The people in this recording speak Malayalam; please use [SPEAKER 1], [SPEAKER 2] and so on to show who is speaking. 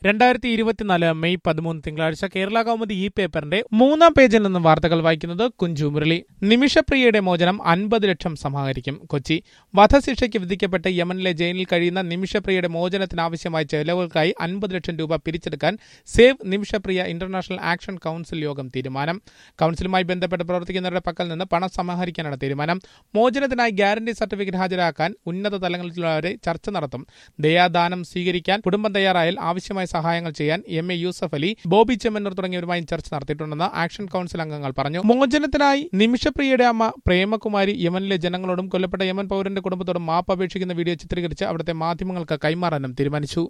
[SPEAKER 1] രണ്ടായിരത്തി ഇരുപത്തിനാല് മെയ് പതിമൂന്ന് തിങ്കളാഴ്ച കേരള കൗമുദി ഈ പേപ്പറിന്റെ മൂന്നാം പേജിൽ നിന്ന് വാർത്തകൾ വായിക്കുന്നത് കുഞ്ചു മുരളി നിമിഷപ്രിയയുടെ മോചനം അൻപത് ലക്ഷം സമാഹരിക്കും കൊച്ചി വധശിക്ഷയ്ക്ക് വിധിക്കപ്പെട്ട് യമനിലെ ജയിലിൽ കഴിയുന്ന നിമിഷപ്രിയയുടെ മോചനത്തിനാവശ്യമായ ചെലവുകൾക്കായി അൻപത് ലക്ഷം രൂപ പിരിച്ചെടുക്കാൻ save Nimishapriya international action council യോഗം തീരുമാനം കൌൺസിലുമായി ബന്ധപ്പെട്ട് പ്രവർത്തിക്കുന്നവരുടെ പക്കൽ നിന്ന് പണം സമാഹരിക്കാനാണ് തീരുമാനം മോചനത്തിനായി ഗ്യാരണ്ടി സർട്ടിഫിക്കറ്റ് ഹാജരാക്കാൻ ഉന്നത തലങ്ങളിലുള്ളവരെ ചർച്ച നടത്തും ദയാദാനം സ്വീകരിക്കാൻ കുടുംബം തയ്യാറായാൽ ആവശ്യമായ സഹായങ്ങൾ ചെയ്യാൻ എം എ യൂസഫ് അലി ബോബി ചെമ്മന്നൂർ തുടങ്ങിയവരുമായും ചർച്ച നടത്തിയിട്ടുണ്ടെന്ന് ആക്ഷൻ കൌൺസിൽ അംഗങ്ങൾ പറഞ്ഞു മോചനത്തിനായി നിമിഷപ്രിയയുടെ അമ്മ പ്രേമകുമാരി യമനിലെ ജനങ്ങളോടും കൊല്ലപ്പെട്ട യമൻ പൗരന്റെ കുടുംബത്തോടും മാപ്പ് അപേക്ഷിക്കുന്ന വീഡിയോ ചിത്രീകരിച്ച് അവിടുത്തെ മാധ്യമങ്ങൾക്ക് കൈമാറാനും തീരുമാനിച്ചു